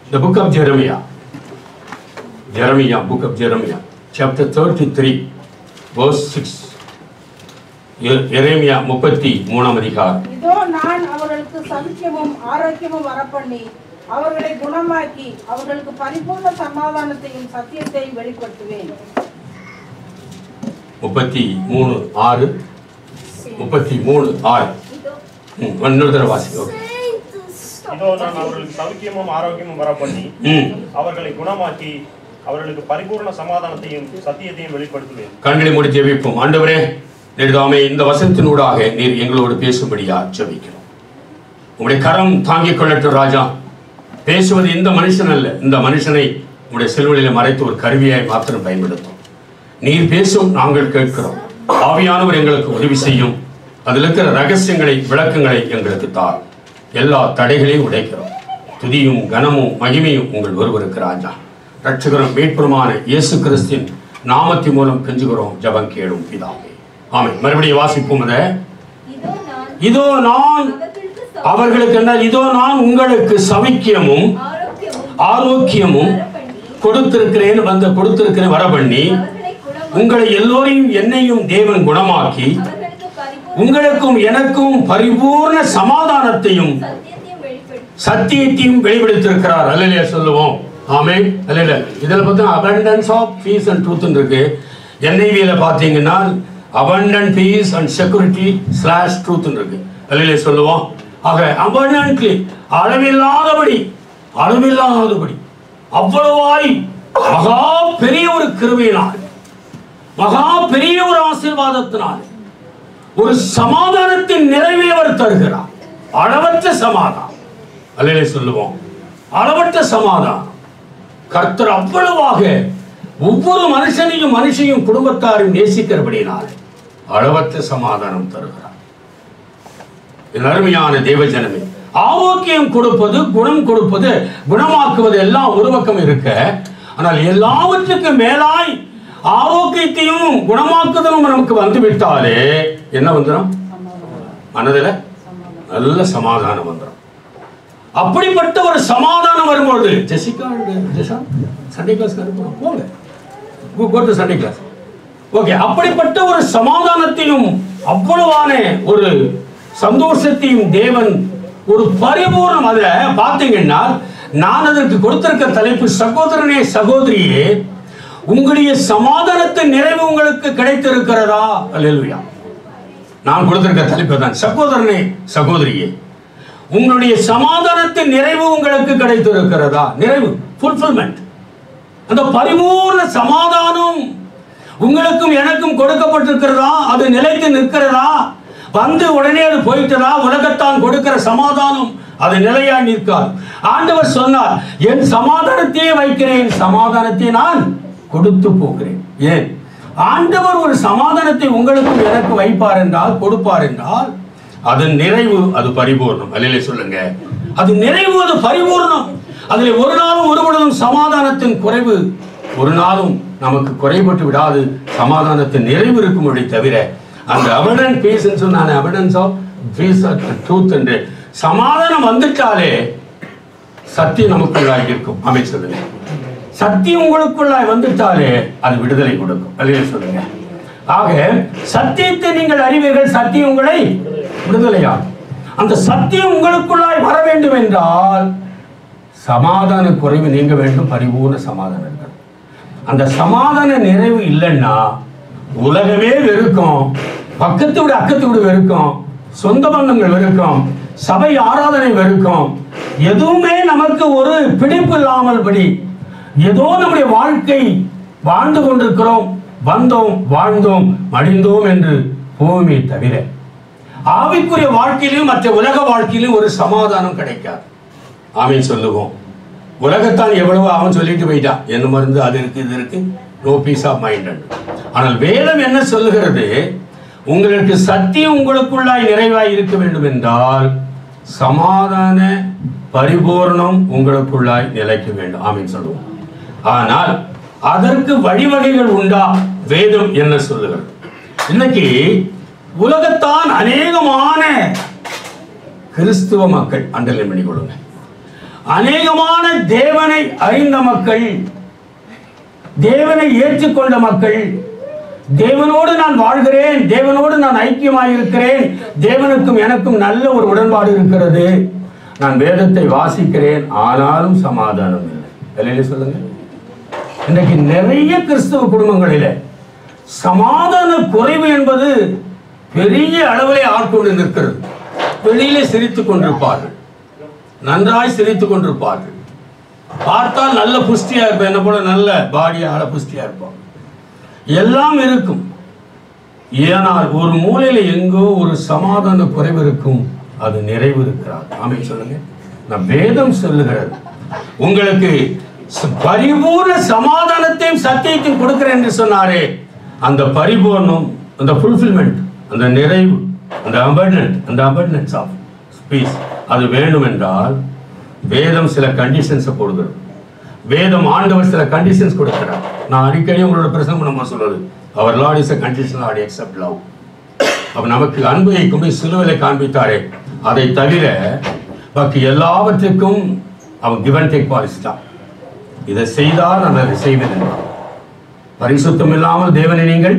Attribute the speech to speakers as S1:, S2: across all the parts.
S1: The book of Jeremiah. Jeremiah, book of Jeremiah, chapter 33, verse 6. எ- எரேமியா முப்பத்தி மூணாம் அதிகாரம்
S2: இதோ நான் அவர்களுக்கு சௌக்கியமும் ஆரோக்கியமும் வரப்பண்ணி அவர்களை குணமாக்கி அவர்களுக்கு பரிபூர்ண சமாதானத்தையும் சத்தியத்தையும் வெளிப்படுத்துவேன்
S1: முப்பத்தி மூணு ஆறு முப்பத்தி மூணு ஆறு ம், இன்னொரு தடவை வாசிங்க ஓகே.
S3: இதோ நான் அவர்களுக்கு சௌக்கியமும் ஆரோக்கியமும் வரப்பண்ணி
S1: ம்
S3: அவர்களை குணமாக்கி அவர்களுக்கு பரிபூர்ண சமாதானத்தையும் சத்தியத்தையும் வெளிப்படுத்துவேன்
S1: கண்களை மூடி ஜெபிப்போம் ஆண்டவரே நெடுதாமே இந்த வசனத்தினூடாக நீர் எங்களோடு பேசும்படியா ஜெபிக்கிறோம் உங்களுடைய கரம் தாங்கிக் கொள்ளட்டும் ராஜா பேசுவது இந்த மனுஷன் அல்ல இந்த மனுஷனை உங்களுடைய செல்வழியில மறைத்து ஒரு கருவியாய் மாத்திரம் பயன்படுத்தும் நீர் பேசும் நாங்கள் கேட்கிறோம் ஆவியானவர் எங்களுக்கு உதவி செய்யும் அதில் இருக்கிற ரகசியங்களை விளக்கங்களை எங்களுக்கு தார் எல்லா தடைகளையும் உடைக்கிறோம் துதியும் கனமும் மகிமையும் உங்கள் ஒருவருக்கு ராஜா ரட்சகரும் மீட்புருமான இயேசு கிறிஸ்தின் நாமத்தின் மூலம் கெஞ்சுகிறோம் ஜபம் கேளும் பிதாவே ஆமென் மறுபடியும் வாசிப்போம் அதை
S4: இதோ நான்
S1: இதோ நான்
S4: அவர்களுக்கு
S1: அவர்களுக்கு என்ன இதோ நான் உங்களுக்கு சவிக்கியமும்
S4: ஆரோக்கியமும்
S1: ஆரோக்கியமும்
S4: வரப்பண்ணி
S1: கொடுத்திருக்கிறேன் வந்த கொடுத்திருக்கிறேன் வர பண்ணி
S4: அவர்களை குணமாக்கி
S1: உங்களை எல்லோரையும் என்னையும் தேவன் குணமாக்கி
S4: அவர்களுக்கு பரிபூர்ண
S1: உங்களுக்கும் எனக்கும் பரிபூர்ண சமாதானத்தையும்
S4: சத்தியத்தையும் வெளிப்படுத்தி
S1: சத்தியத்தையும் வெளிப்படுத்தியிருக்கிறார் அல்லையா சொல்லுவோம் ஆமே அல்ல இதில் பார்த்தா abundance of peace and truth இருக்கு என்ஐவியில பார்த்தீங்கன்னா abundant peace and security slash truth இருக்கு அல்லையா சொல்லுவோம் ஆக abundantly அளவில்லாதபடி அளவில்லாதபடி அவ்வளவாய் மகா பெரிய ஒரு கிருபையினால் மகா பெரிய ஒரு ஆசீர்வாதத்தினால் ஒரு சமாதானத்தின் நிறைவை அவர் தருகிறார் அளவற்ற சமாதானம் அல்லையே சொல்லுவோம் அளவற்ற சமாதானம் கர்த்தர் அவ்வளவாக ஒவ்வொரு மனுஷனையும் மனுஷையும் குடும்பத்தாரையும் நேசிக்கிறபடினால் அளவற்ற சமாதானம் தருகிறார் என் அருமையான தேவஜனமே ஆரோக்கியம் கொடுப்பது குணம் கொடுப்பது குணமாக்குவது எல்லாம் ஒரு பக்கம் இருக்க ஆனால் எல்லாவற்றுக்கும் மேலாய் ஆரோக்கியத்தையும் குணமாக்குதலும் நமக்கு வந்துவிட்டாலே என்ன வந்துடும் மனதில் நல்ல சமாதானம் வந்துடும் அப்படிப்பட்ட ஒரு சமாதானம் வரும்போது ஜெசிகா and ஜெஷா சண்டே கிளாஸ் அனுப்புறோம் போங்க go to Sunday class okay அப்படிப்பட்ட ஒரு சமாதானத்தையும் அவ்வளவான ஒரு சந்தோஷத்தையும் தேவன் ஒரு பரிபூர்ணம் அதை பார்த்தீங்கன்னா நான் அதற்கு கொடுத்திருக்க தலைப்பு சகோதரனே சகோதரியே உங்களுடைய சமாதானத்தின் நிறைவு உங்களுக்கு கிடைத்திருக்கிறதா அல்லேலூயா நான் கொடுத்திருக்க தலைப்பு தான் சகோதரனே சகோதரியே உங்களுடைய சமாதானத்தின் நிறைவு உங்களுக்கு கிடைத்திருக்கிறதா நிறைவு ஃபுல்ஃபில்மெண்ட் அந்த பரிபூர்ண சமாதானம் உங்களுக்கும் எனக்கும் கொடுக்கப்பட்டிருக்கிறதா அது நிலைத்து நிற்கிறதா வந்து உடனே அது போயிட்டதா உலகத்தான் கொடுக்கிற சமாதானம் அது நிலையா நிற்காது ஆண்டவர் சொன்னார் என் சமாதானத்தையே வைக்கிறேன் சமாதானத்தை நான் கொடுத்து போகிறேன் ஏன் ஆண்டவர் ஒரு சமாதானத்தை உங்களுக்கும் எனக்கு வைப்பார் என்றால் கொடுப்பார் என்றால் அது நிறைவு அது பரிபூர்ணம் அல்லையிலே சொல்லுங்க அது நிறைவு அது பரிபூர்ணம் அதில் ஒரு நாளும் ஒரு பொழுதும் சமாதானத்தின் குறைவு ஒரு நாளும் நமக்கு குறைபட்டு விடாது சமாதானத்தின் நிறைவு இருக்கும்படி தவிர அந்த அபடன் பீஸ் சொன்ன அபடன்ஸ் ஆஃப் பீஸ் ட்ரூத் என்று சமாதானம் வந்துட்டாலே சத்தியம் நமக்குள்ளாய் இருக்கும் அமை சொல்லுங்க சத்தியம் உங்களுக்குள்ளாய் வந்துட்டாலே அது விடுதலை கொடுக்கும் அல்லையா சொல்லுங்க ஆக சத்தியத்தை நீங்கள் அறிவீர்கள் சத்தியம் உங்களை விடுதலையாகும் அந்த சத்தியம் உங்களுக்குள்ளாய் வர வேண்டும் என்றால் சமாதான குறைவு நீங்க வேண்டும் பரிபூர்ண சமாதானம் இருக்கணும் அந்த சமாதான நிறைவு இல்லைன்னா உலகமே வெறுக்கும் பக்கத்து விட அக்கத்து விட வெறுக்கும் சொந்த பந்தங்கள் வெறுக்கும் சபை ஆராதனை வெறுக்கும் எதுவுமே நமக்கு ஒரு பிடிப்பு இல்லாமல் படி ஏதோ நம்முடைய வாழ்க்கை வாழ்ந்து கொண்டிருக்கிறோம் வந்தோம் வாழ்ந்தோம் மடிந்தோம் என்று போமே தவிர ஆவிக்குரிய வாழ்க்கையிலும் மற்ற உலக வாழ்க்கையிலும் ஒரு சமாதானம் கிடைக்காது ஆமீன் சொல்லுவோம் உலகத்தான் எவ்வளவு அவன் சொல்லிட்டு போயிட்டான் என்ன மருந்து அது இருக்கு இது இருக்கு நோ பீஸ் ஆஃப் மைண்ட் ஆனால் வேதம் என்ன சொல்லுகிறது உங்களுக்கு சத்தியம் உங்களுக்குள்ளாய் நிறைவாய் இருக்க வேண்டும் என்றால் சமாதான பரிபூர்ணம் உங்களுக்குள்ளாய் நிலைக்க வேண்டும் ஆமீன் சொல்லுவோம் ஆனால் அதற்கு வழிவகைகள் உண்டா வேதம் என்ன சொல்லுகிறது இன்னைக்கு உலகத்தான் அநேகமான கிறிஸ்துவ மக்கள் அண்டர்லைன் பண்ணிக்கொள்ளுங்க அநேகமான தேவனை அறிந்த மக்கள் தேவனை ஏற்றுக்கொண்ட மக்கள் தேவனோடு நான் வாழ்கிறேன் தேவனோடு நான் ஐக்கியமாயிருக்கிறேன் தேவனுக்கும் எனக்கும் நல்ல ஒரு உடன்பாடு இருக்கிறது நான் வேதத்தை வாசிக்கிறேன் ஆனாலும் சமாதானம் இல்லை வெளியில சொல்லுங்க இன்றைக்கு நிறைய கிறிஸ்தவ குடும்பங்களிலே சமாதான குறைவு என்பது பெரிய அளவிலே ஆட்கொண்டு நிற்கிறது வெளியிலே சிரித்துக் கொண்டிருப்பார்கள் நன்றாய் சிரித்துக் கொண்டிருப்பார்கள் பார்த்தால் நல்ல புஷ்டியா இருப்பேன் என்ன போல நல்ல பாடியால புஷ்டியா இருப்பான் எல்லாம் இருக்கும் ஏனால் ஒரு மூலையில எங்கோ ஒரு சமாதான குறைவு இருக்கும் அது நிறைவு இருக்கிறார் ஆமே சொல்லுங்க நான் வேதம் சொல்லுகிறது உங்களுக்கு ச- பரிபூர்ண சமாதானத்தையும் சத்தியத்தையும் கொடுக்கிறேன் என்று சொன்னாரே அந்த பரிபூர்ணம் அந்த ஃபுல்ஃபில்மெண்ட் அந்த நிறைவு அந்த abundant அந்த abundance ஆஃப் பீஸ் அது வேண்டும் என்றால் வேதம் சில கண்டிஷன்ஸை கொடுக்கிறது வேதம் ஆண்டவர் சில கண்டிஷன்ஸ் கொடுக்கிறார் நான் அடிக்கடி உங்களோட பிரசங்கம் நம்ம சொல்றது அவர் lord is a conditional lord accept love அவர் நமக்கு அன்பை கொண்டு சிலுவையில காண்பித்தாரே அதை தவிர பாக்கி எல்லாவற்றுக்கும் அவன் கிவன் டேக் பாலிசி தான் இதை செய்தால் நான் அதை செய்வேன் என்றார் பரிசுத்தம் இல்லாமல் தேவனை நீங்கள்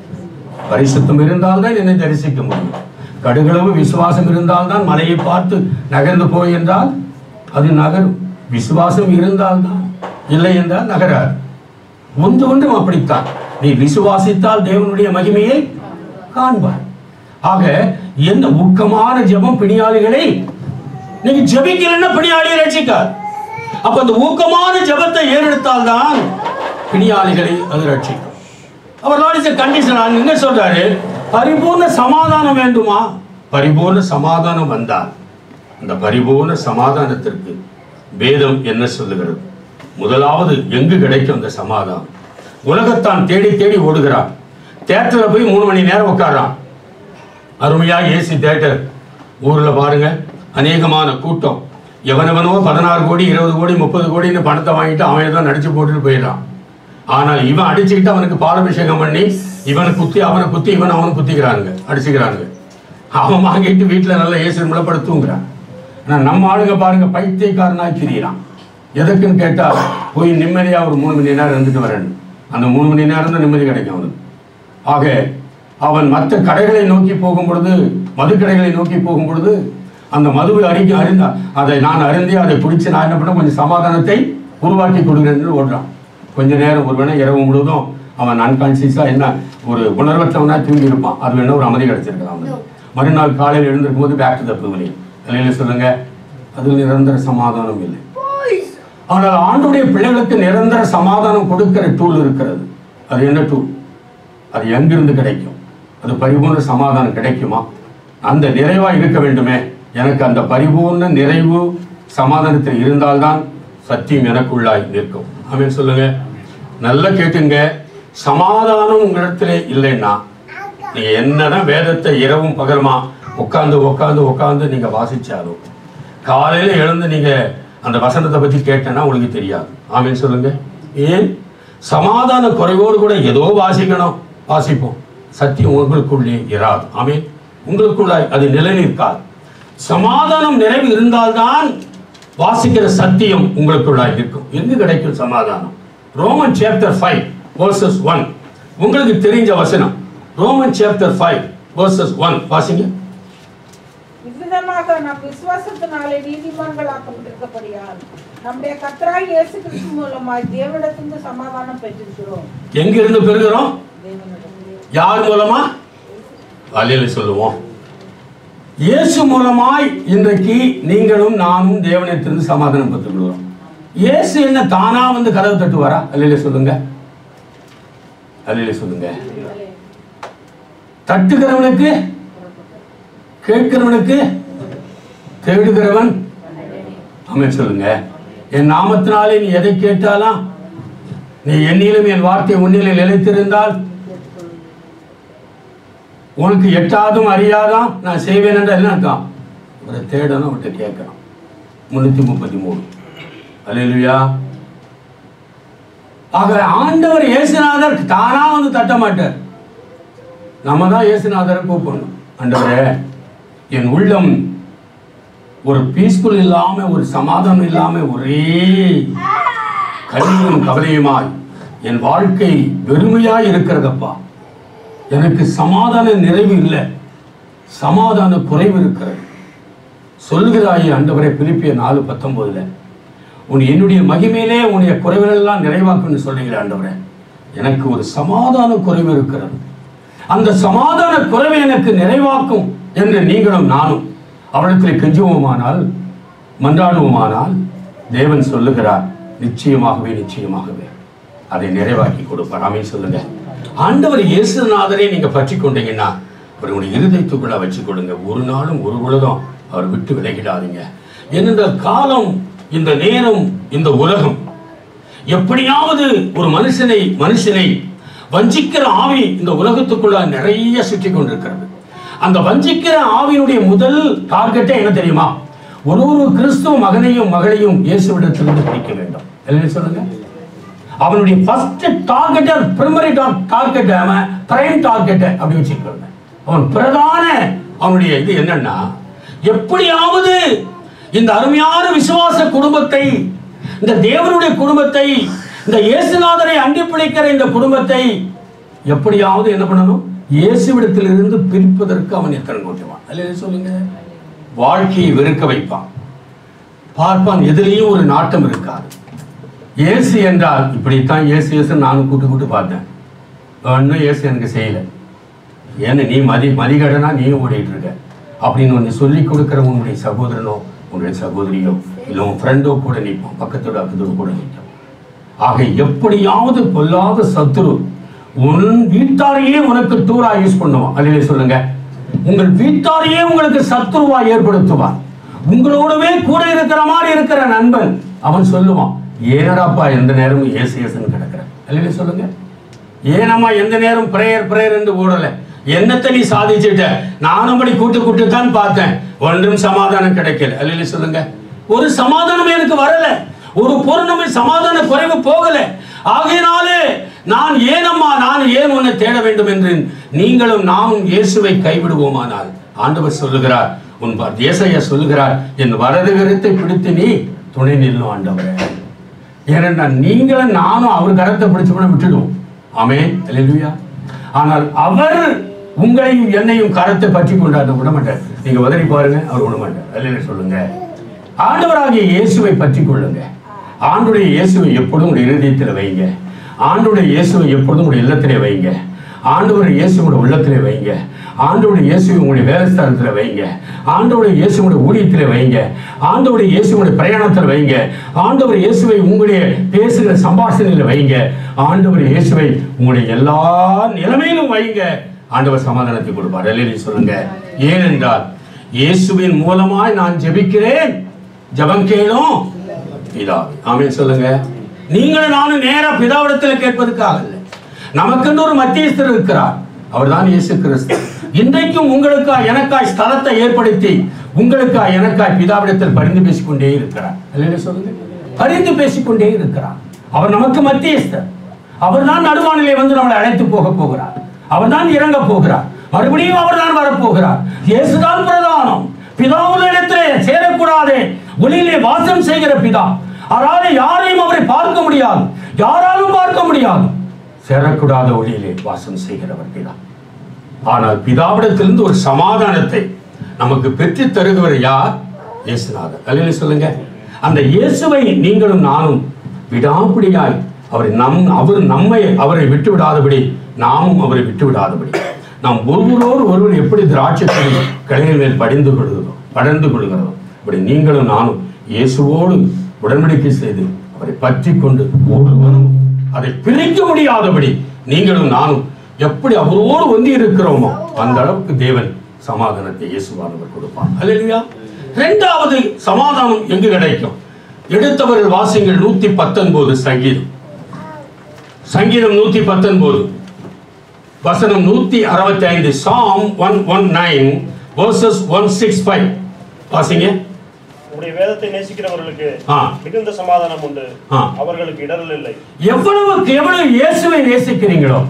S1: பரிசுத்தம் இருந்தால்தான் என்னை தரிசிக்க முடியும் கடுகளவு விசுவாசம் இருந்தால்தான் மலையை பார்த்து நகர்ந்து போய் என்றால் அது நகரும் விசுவாசம் இருந்தால்தான் இல்லை என்றால் நகராது ஒன்று ஒன்றும் அப்படித்தான் நீ விசுவாசித்தால் தேவனுடைய மகிமையை காண்பாய் ஆக எந்த ஊக்கமான ஜெபம் பிணியாளிகளை நீங்க ஜெபிக்கலைன்னா பிணியாளியை ரட்சிக்கார் அப்ப அந்த ஊக்கமான ஜெபத்தை ஏறெடுத்தால் தான் பிணியாளிகளை அது ரட்சிக்கும் அவர் லார்ட் கண்டிஷன் என்ன சொல்றாரு பரிபூர்ண சமாதானம் வேண்டுமா பரிபூர்ண சமாதானம் வந்தால் அந்த பரிபூர்ண சமாதானத்திற்கு வேதம் என்ன சொல்லுகிறது முதலாவது எங்கு கிடைக்கும் அந்த சமாதானம் உலகத்தான் தேடி தேடி ஓடுகிறான் தேட்டரில் போய் மூணு மணி நேரம் உட்கார்றான் அருமையாக ஏசி தேட்டர் ஊர்ல பாருங்க அநேகமான கூட்டம் எவனவனோ பதினாறு கோடி இருபது கோடி முப்பது கோடின்னு பணத்தை வாங்கிட்டு அவன் ஏதோ நடிச்சு போட்டுட்டு போயிடறான் ஆனால் இவன் அடிச்சுக்கிட்டு அவனுக்கு பாலாபிஷேகம் பண்ணி இவனை குத்தி அவனை குத்தி இவன் அவனை குத்திக்கிறானுங்க அடிச்சுக்கிறானுங்க அவன் வாங்கிட்டு வீட்டில் நல்ல ஏசி ரூமில் படுத்துங்கிறான் ஆனால் நம்ம ஆளுங்க பாருங்க பைத்தியக்காரனாய் திரியிறான் எதுக்குன்னு கேட்டா போய் நிம்மதியாக ஒரு மூணு மணி நேரம் இருந்துட்டு வரேன் அந்த மூணு மணி நேரம் தான் நிம்மதி கிடைக்கும் அவனுக்கு ஆக அவன் மற்ற கடைகளை நோக்கி போகும் பொழுது மதுக்கடைகளை நோக்கி போகும் பொழுது அந்த மதுவை அறிக்கை அறிந்த அதை நான் அருந்தி அதை குடிச்சு நான் என்ன பண்ண கொஞ்சம் சமாதானத்தை உருவாக்கி கொடுக்கிறேன் என்று ஓடுறான் கொஞ்ச நேரம் ஒரு வேணா இரவு முழுவதும் அவன் அன்கான்சியஸா என்ன ஒரு உணர்வற்றவனா தூங்கி இருப்பான் அது வேணா ஒரு அமைதி கிடைச்சிருக்கலாம் அவனுக்கு மறுநாள் காலையில் எழுந்திருக்கும் போது பேக் டு த பிரிவினை தலையில சொல்லுங்க அதில் நிரந்தர சமாதானம் இல்லை ஆனால் ஆண்டுடைய பிள்ளைகளுக்கு நிரந்தர சமாதானம் கொடுக்கிற டூல் இருக்கிறது அது என்ன டூல் அது எங்கிருந்து கிடைக்கும் அது பரிபூர்ண சமாதானம் கிடைக்குமா அந்த நிறைவா இருக்க வேண்டுமே எனக்கு அந்த பரிபூர்ண நிறைவு சமாதானத்தில் இருந்தால்தான் சத்தியம் எனக்குள்ளாய் நிற்கும் ஆமென் சொல்லுங்க நல்லா கேட்டுங்க சமாதானம் உங்களிடத்திலே இல்லைன்னா நீங்க என்னதான் வேதத்தை இரவும் பகலுமா உட்காந்து உட்காந்து உட்காந்து நீங்க வாசிச்சாலும் காலையில எழுந்து நீங்க அந்த வசனத்தை பத்தி கேட்டேன்னா உங்களுக்கு தெரியாது ஆமென் சொல்லுங்க ஏன் சமாதான குறைவோடு கூட ஏதோ வாசிக்கணும் வாசிப்போம் சத்தியம் உங்களுக்குள்ளே இராது ஆமென் உங்களுக்குள்ளாய் அது நிலைநிற்காது சமாதானம் நிறைவு இருந்தால்தான் வாசிக்கிற சத்தியம் உங்களுக்குள்ளாய் இருக்கும் எங்கு கிடைக்கும் சமாதானம் Roman chapter five verses one உங்களுக்கு தெரிஞ்ச வசனம் Roman chapter five verses one வாசிங்க
S2: இவ்விதமாக நம் விசுவாசத்தினாலே நீதிமான்களாக்கப்பட்டிருக்கப்படியால் நம்முடைய கர்த்தராகிய இயேசு கிறிஸ்து மூலமாய் தேவனிடத்திலிருந்து சமாதானம் பெற்றிருக்கிறோம்
S1: எங்கிருந்து பெறுகிறோம்
S2: தேவனிடத்திலே
S1: யார் மூலமா அலையில சொல்லுவோம் இயேசு மூலமாய் இன்றைக்கு நீங்களும் நானும் தேவனிடத்திலிருந்து சமாதானம் பெற்றுக்கிறோம் இயேசு என்ன தானா வந்து கதவு தட்டுவாரா அல்லையில சொல்லுங்க அல்லையில சொல்லுங்க தட்டுகிறவனுக்கு கேட்கிறவனுக்கு தேடுகிறவன் ஆமென் சொல்லுங்க என் நாமத்தினாலே நீ எதை கேட்டாலாம் நீ என்னிலும் என் வார்த்தை உன்னிலே நிலைத்திருந்தால் உனக்கு எட்டாதும் அறியாதாம் நான் செய்வேன் என்ற என்ன அர்த்தம் அவரை தேடணும் அவர்கிட்ட கேட்கணும் முன்னூத்தி முப்பத்தி மூணு அல்லேலூயா ஆக ஆண்டவர் இயேசுநாதர் தானா வந்து தட்ட மாட்டார் நம்ம தான் இயேசுநாதரை கூப்பிடணும் ஆண்டவரே என் உள்ளம் ஒரு பீஸ்ஃபுல் இல்லாம ஒரு சமாதானம் இல்லாம ஒரே கல்வியும் கவலையுமாய் என் வாழ்க்கை வெறுமையாய் இருக்கிறதப்பா எனக்கு சமாதான நிறைவு இல்லை சமாதான குறைவு இருக்கிறது சொல்கிறாயே ஆண்டவரே பிலிப்பிய நாலு பத்தொன்பதுல உன் என்னுடைய மகிமையிலே உன்னுடைய குறைவுகளெல்லாம் நிறைவாக்குன்னு சொல்றீங்களே ஆண்டவரே எனக்கு ஒரு சமாதான குறைவு இருக்கிறது அந்த சமாதான குறைவை எனக்கு நிறைவாக்கும் என்று நீங்களும் நானும் அவரிடத்தில் கெஞ்சுவோமானால் மன்றாடுவோமானால் தேவன் சொல்லுகிறார் நிச்சயமாகவே நிச்சயமாகவே அதை நிறைவாக்கி கொடுப்பார் ஆமென் சொல்லுங்க ஆண்டவர் இயேசுநாதரை நீங்க பற்றி கொண்டீங்கன்னா அவருடைய இருதயத்துக்குள்ள வச்சு கொடுங்க ஒரு நாளும் ஒரு உலகம் அவர் விட்டு விலகிடாதீங்க ஏனென்றால் காலம் இந்த நேரம் இந்த உலகம் எப்படியாவது ஒரு மனுஷனை மனுஷனை வஞ்சிக்கிற ஆவி இந்த உலகத்துக்குள்ள நிறைய சுற்றி கொண்டிருக்கிறது அந்த வஞ்சிக்கிற ஆவியினுடைய முதல் டார்கெட்டே என்ன தெரியுமா ஒரு ஒரு கிறிஸ்துவ மகனையும் மகளையும் இயேசுவிடத்திலிருந்து பிரிக்க வேண்டும் என்ன சொல்லுங்க அவனுடைய ஃபர்ஸ்ட் டார்கெட் பிரிமரி டார்கெட் அவன் பிரைம் டார்கெட் அப்படி வச்சிருக்காங்க அவன் பிரதான அவனுடைய இது என்னன்னா எப்படியாவது இந்த அருமையான விசுவாச குடும்பத்தை இந்த தேவனுடைய குடும்பத்தை இந்த இயேசுநாதரை அண்டி பிடிக்கிற இந்த குடும்பத்தை எப்படியாவது என்ன பண்ணணும் இயேசுவிடத்திலிருந்து பிரிப்பதற்கு அவன் எத்தனை நோட்டுவான் அல்ல சொல்லுங்க வாழ்க்கையை வெறுக்க வைப்பான் பார்ப்பான் எதிலையும் ஒரு நாட்டம் இருக்காது இயேசு என்றால் இப்படித்தான் இயேசு இயேசு நானும் கூட்டு கூட்டு பார்த்தேன் ஒன்றும் இயேசு எனக்கு செய்யலை ஏன்னு நீ மதி மதிகடனா நீயும் ஓடிட்டு இருக்க அப்படின்னு ஒன்று சொல்லி கொடுக்குற உன்னுடைய சகோதரனோ உன்னுடைய சகோதரியோ இல்லை உன் ஃப்ரெண்டோ கூட நிற்பான் பக்கத்தோட அக்கத்தோடு கூட நிற்கும் ஆக எப்படியாவது பொல்லாத சத்துரு உன் வீட்டாரையே உனக்கு டூரா யூஸ் பண்ணுவான் அல்லையே சொல்லுங்க உங்கள் வீட்டாரையே உங்களுக்கு சத்துருவா ஏற்படுத்துவான் உங்களோடவே கூட இருக்கிற மாதிரி இருக்கிற நண்பன் அவன் சொல்லுவான் ஏனடாப்பா எந்த நேரமும் ஏசு ஏசுன்னு கிடக்குற அல்லையே சொல்லுங்க ஏனம்மா எந்த நேரம் பிரேயர் பிரேயர் என்று ஓடல என்னத்தை நீ சாதிச்சுட்ட நானும் படி கூட்டு கூட்டு தான் பார்த்தேன் ஒன்றும் சமாதானம் கிடைக்கல அல்ல சொல்லுங்க ஒரு சமாதானம் எனக்கு வரல ஒரு பூர்ணமை சமாதான குறைவு போகல ஆகையினாலே நான் ஏனம்மா நான் ஏன் உன்னை தேட வேண்டும் என்று நீங்களும் நாமும் இயேசுவை கைவிடுவோமானால் ஆண்டவர் சொல்லுகிறார் உன் ஏசையா சொல்லுகிறார் என் வரது கருத்தை பிடித்து நீ துணை நில்லும் ஆண்டவரே ஏனென்றா நீங்களும் நானும் அவர் கரத்தை பிடிச்சு கூட விட்டுடுவோம் ஆமே அல்லேலூயா ஆனால் அவர் உங்களையும் என்னையும் கரத்தை பற்றி கொண்டாட விட மாட்டார் நீங்க உதறி பாருங்க அவர் விட மாட்டார் அல்ல சொல்லுங்க ஆண்டவராகிய இயேசுவை பற்றி கொள்ளுங்க ஆண்டுடைய இயேசுவை எப்பொழுதும் உடைய இருதயத்தில் வைங்க ஆண்டுடைய இயேசுவை எப்பொழுதும் உடைய இல்லத்திலே வைங்க ஆண்டவர் இயேசுவோட உள்ளத்திலே வைங்க ஆண்டவருடைய இயேசுவை உங்களுடைய வேலைஸ்தானத்தில் வைங்க ஆண்டவருடைய இயேசுவோட ஊழியத்திலே வைங்க ஆண்டவருடைய இயேசுவோட பிரயாணத்தில் வைங்க ஆண்டவர் இயேசுவை உங்களுடைய பேசுகிற சம்பாஷணையில் வைங்க ஆண்டவர் இயேசுவை உங்களுடைய எல்லா நிலைமையிலும் வைங்க ஆண்டவர் சமாதானத்தை கொடுப்பார் அல்லேலூயா சொல்லுங்க ஏனென்றால் இயேசுவின் மூலமாய் நான் ஜெபிக்கிறேன் ஜெபம் கேளும் பிதா ஆமென் சொல்லுங்க நீங்களும் நானும் நேரா பிதாவிடத்தில் கேட்பதற்காக இல்லை நமக்கென்று ஒரு மத்தியஸ்தர் இருக்கிறார் அவர்தான் இயேசு கிறிஸ்து இன்றைக்கும் உங்களுக்காய் எனக்காய் ஸ்தலத்தை ஏற்படுத்தி உங்களுக்காய் எனக்காய் பிதாவிடத்தில் பரிந்து பேசிக்கொண்டே இருக்கிறார் அல்லையா சொல்லுங்க பரிந்து பேசிக்கொண்டே இருக்கிறார் அவர் நமக்கு மத்தியஸ்தர் அவர்தான் நடுவானிலே வந்து நம்மளை அழைத்து போக போகிறார் அவர்தான் இறங்க போகிறார் மறுபடியும் அவர்தான் வரப்போகிறார் இயேசுதான் பிரதானம் பிதாவுடைய சேரக்கூடாதே ஒளியிலே வாசம் செய்கிற பிதா அதாவது யாரையும் அவரை பார்க்க முடியாது யாராலும் பார்க்க முடியாது சேரக்கூடாத ஒளியிலே வாசம் செய்கிறவர் பிதா ஆனால் பிதாவிடத்திலிருந்து ஒரு சமாதானத்தை நமக்கு பெற்று தருகிறவர் யார் இயேசுநாதர் அல்லையா சொல்லுங்க அந்த இயேசுவை நீங்களும் நானும் விடாப்பிடியாய் அவரை நம் அவர் நம்மை அவரை விட்டு விடாதபடி நாமும் அவரை விட்டு விடாதபடி நாம் ஒருவரோடு ஒருவர் எப்படி திராட்சை கொடி கிளையின் மேல் படிந்து கொள்கிறோம் படர்ந்து கொள்கிறோம் இப்படி நீங்களும் நானும் இயேசுவோடு உடன்படிக்கை செய்து அவரை பற்றி கொண்டு ஒருவரும் அதை பிரிக்க முடியாதபடி நீங்களும் நானும் எப்படி அவரோடு ஒன்றி இருக்கிறோமோ அந்த அளவுக்கு தேவன் சமாதானத்தை இயேசுவானவர் கொடுப்பார் அல்லையா இரண்டாவது சமாதானம் எங்கு கிடைக்கும் எடுத்தவர்கள் வாசிங்கள் நூத்தி பத்தொன்பது சங்கீதம் சங்கீதம் நூத்தி பத்தொன்பது வசனம் நூத்தி அறுபத்தி ஐந்து Psalm one one nine verses one six five வாசிங்க
S3: உங்களுடைய வேதத்தை நேசிக்கிறவர்களுக்கு
S1: ஆ.
S3: மிகுந்த சமாதானம் உண்டு
S1: ஆ.
S3: அவர்களுக்கு இடரல் இல்லை
S1: எவ்வளவுக்கு எவ்வளவு இயேசுவை நேசிக்கிறீங்களோ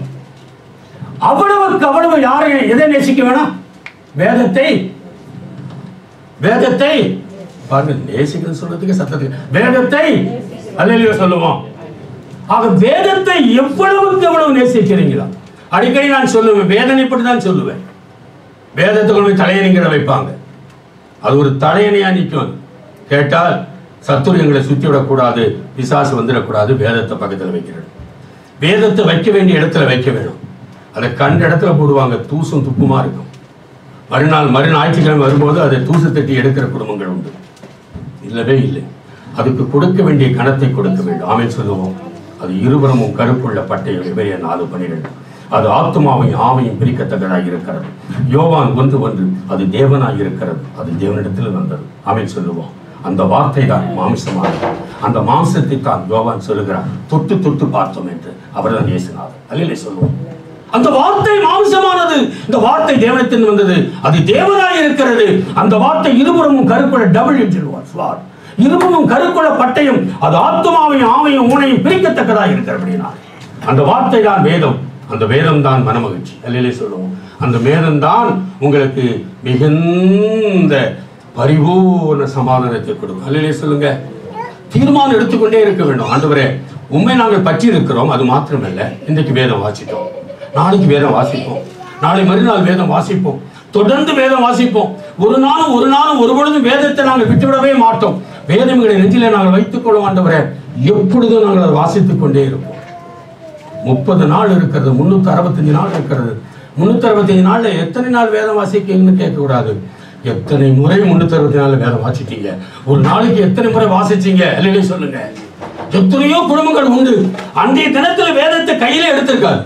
S1: அவ்வளவுக்கு அவ்வளவு யாரை எதை நேசிக்க வேணாம் வேதத்தை வேதத்தை பாருங்க நேசிக்கிறது சொல்றதுக்கு சத்தத்துக்கு வேதத்தை அல்லையோ சொல்லுவோம் ஆக வேதத்தை எவ்வளவுக்கு எவ்வளவு நேசிக்கிறீங்களா அடிக்கடி நான் சொல்லுவேன் வேதனைப்பட்டு தான் சொல்லுவேன் வேதத்தை கொண்டு போய் தலையணிங்கிற வைப்பாங்க அது ஒரு தலையணையா நிற்கும் கேட்டால் சத்துரு எங்களை சுத்தி விடக்கூடாது பிசாசு வந்துடக்கூடாது வேதத்தை பக்கத்தில் வைக்கிறது வேதத்தை வைக்க வேண்டிய இடத்துல வைக்க வேணும் அதை கண்ட இடத்துல போடுவாங்க தூசும் துப்புமா இருக்கும் மறுநாள் மறு ஞாயிற்றுக்கிழமை வரும்போது அதை தூசு தட்டி எடுக்கிற குடும்பங்கள் உண்டு இல்லவே இல்லை அதுக்கு கொடுக்க வேண்டிய கணத்தை கொடுக்க வேண்டும் ஆமென் சொல்லுவோம் அது இருபுறமும் கருப்புள்ள பட்டை வெவ்வேறு நாலு பன்னிரெண்டு அது ஆத்மாவையும் ஆவையும் பிரிக்கத்தக்கதாக இருக்கிறது யோவான் ஒன்று ஒன்று அது தேவனாய் இருக்கிறது அது தேவனிடத்தில் வந்தது ஆமென் சொல்லுவோம் அந்த வார்த்தை தான் மாம்சமானது அந்த மாம்சத்தை தான் யோவான் சொல்லுகிறார் தொட்டு தொட்டு பார்த்தோம் என்று அவர்தான் இயேசுநாதர் அல்லையிலே சொல்லுவோம் அந்த வார்த்தை மாம்சமானது இந்த வார்த்தை தேவனத்தில் வந்தது அது தேவனாய் இருக்கிறது அந்த வார்த்தை இருபுறமும் கருக்குள்ள டபுள் என்று சொல்லுவார் ஸ்வார் இருபுறமும் கருக்குள்ள பட்டயம் அது ஆத்மாவையும் ஆவையும் ஊனையும் பிரிக்கத்தக்கதாக இருக்கிறபடினா அந்த வார்த்தை தான் வேதம் அந்த வேதம் தான் மனமகிழ்ச்சி அல்லையிலே சொல்லுவோம் அந்த வேதம் தான் உங்களுக்கு மிகுந்த பரிபூர்ண சமாதானத்தை கொடுக்கும் அல்லையிலே சொல்லுங்க தீர்மானம் எடுத்துக்கொண்டே இருக்க வேண்டும் ஆண்டவரே உண்மை நாங்கள் பற்றி இருக்கிறோம் அது மாத்திரமல்ல இன்றைக்கு வேதம் வாசித்தோம் நாளைக்கு வேதம் வாசிப்போம் நாளை மறுநாள் வேதம் வாசிப்போம் தொடர்ந்து வேதம் வாசிப்போம் ஒரு நாளும் ஒரு நாளும் ஒரு பொழுதும் வேதத்தை நாங்கள் விட்டுவிடவே மாட்டோம் வேதங்களை நெஞ்சிலே நாங்கள் வைத்துக் கொள்ள ஆண்டவரே எப்பொழுதும் நாங்கள் அதை வாசித்துக் கொண்டே இருப்போம் முப்பது நாள் இருக்கிறது முன்னூத்தி அறுபத்தஞ்சு நாள் இருக்கிறது முன்னூத்தி அறுபத்தஞ்சு நாள்ல எத்தனை நாள் வேதம் வாசிக்கீங்கன்னு கேட்கக்கூடாது எத்தனை முறை முன்னூத்தி அறுபத்தி நாலு வேதம் வாசிட்டீங்க ஒரு நாளைக்கு எத்தனை முறை வாசிச்சீங்க இல்லையே சொல்லுங்க எத்தனையோ குடும்பங்கள் உண்டு அன்றைய தினத்துல வேதத்தை கையில எடுத்திருக்காது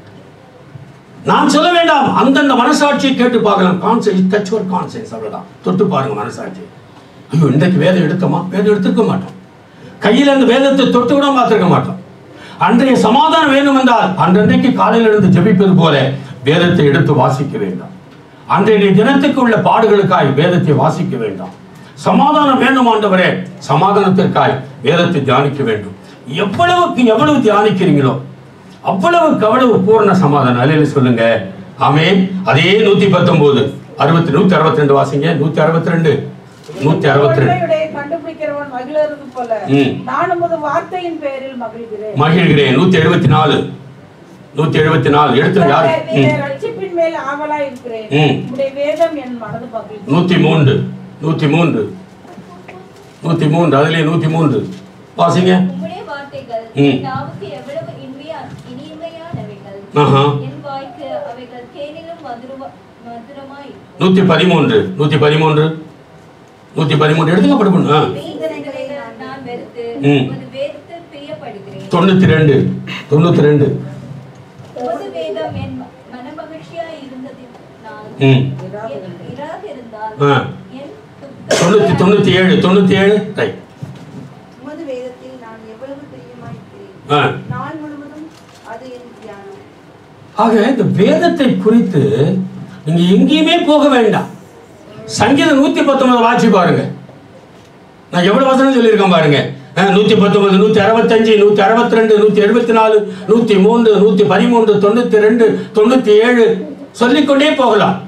S1: நான் சொல்ல வேண்டாம் அந்தந்த மனசாட்சியை கேட்டு பார்க்கலாம் கான்சியஸ் டச் ஒரு கான்சியஸ் அவ்வளவுதான் தொட்டு பாருங்க மனசாட்சி ஐயோ இன்றைக்கு வேதம் எடுத்தோமா வேதம் எடுத்திருக்க மாட்டோம் கையில் அந்த வேதத்தை தொட்டு கூட பார்த்திருக்க மாட்டோம் அன்றைய சமாதானம் வேண்டும் என்றால் அன்றன்றைக்கு காலையில் இருந்து ஜெபிப்பது போல வேதத்தை எடுத்து வாசிக்க வேண்டாம் அன்றைய தினத்துக்கு உள்ள பாடுகளுக்காய் வேதத்தை வாசிக்க வேண்டாம் சமாதானம் வேண்டும் ஆண்டவரே சமாதானத்திற்காய் வேதத்தை தியானிக்க வேண்டும் எவ்வளவுக்கு எவ்வளவு தியானிக்கிறீங்களோ அவ்வளவுக்கு அவ்வளவு பூர்ண சமாதானம் அலையில சொல்லுங்க ஆமென் அதே நூத்தி பத்தொன்பது அறுபத்தி நூத்தி அறுபத்தி ரெண்டு வாசிங்க நூத்தி அறுபத்தி ரெண்டு நூத்தி அறுபத்தி ரெண்டு
S2: கொள்ளையுடைய கண்டுபிடிக்கிறவன் மகிழறது போல
S1: ம்.
S2: நான் உமது வார்த்தையின் பெயரில் மகிழ்கிறேன்
S1: மகிழ்கிறேன் நூத்தி எழுபத்தி நாலு நூத்தி எழுபத்தி நாலு எடுத்து யார்
S2: உம்முடைய
S1: ம்.
S2: ரட்சிப்பின் மேல் ஆவலா இருக்கிறேன்
S1: ம்.
S2: உடைய வேதம் என் மனது மகிழ்ச்சி
S1: நூத்தி மூன்று நூத்தி மூன்று நூத்தி மூன்று அதுலயே நூத்தி மூன்று வாசிங்க
S4: உம்முடைய வார்த்தைகள்
S1: ம்.
S4: என் நாவுக்கு எவ்வளவு இனிமையா இனிமையானவைகள்
S1: ஆஹா.
S4: என் வாய்க்கு அவைகள் தேனிலும் மதுரமா மதுரமாய்
S1: நூத்தி பதிமூன்று நூத்தி பதிமூன்று நூத்தி பதிமூன்று எடுத்துங்க படிக்கணும் ஆ.
S4: வேதனைகளை நான் வெறுத்து
S1: ம்.
S4: உமது வேதத்தில் பிரியப்படுகிறேன்
S1: தொண்ணூத்தி ரெண்டு தொண்ணூத்தி ரெண்டு
S4: உமது வேதம் என் ம- மனமகிழ்ச்சியாய் இருந்ததில் நான்
S1: ம்
S4: என் இராதிருந்தால்
S1: ஆ.
S4: என்
S1: தொண்ணூத்தி
S4: துக்கம்
S1: தொண்ணூத்தி ஏழு தொண்ணூத்தி ஏழு ரைட்
S5: உமது வேதத்தில் நான் எவ்வளவு பிரியமாயிருக்கிறேன்
S1: ஆ.
S5: நாள் முழுவதும் அது என் தியானம்
S1: ஆக இந்த வேதத்தை குறித்து நீங்க எங்கேயுமே போக வேண்டாம் சங்கீதம் நூத்தி பத்தொன்பது வாட்சி பாருங்க நான் எவ்வளவு வசனம் சொல்லியிருக்கேன் பாருங்க அஹ், நூத்தி பத்தொன்பது நூத்தி அறுபத்தஞ்சு நூத்தி அறுபத்தி ரெண்டு நூத்தி எழுபத்தி நாலு நூத்தி மூன்று நூத்தி பதிமூன்று தொண்ணூத்தி ரெண்டு தொண்ணூத்தி ஏழு சொல்லிக்கொண்டே போகலாம்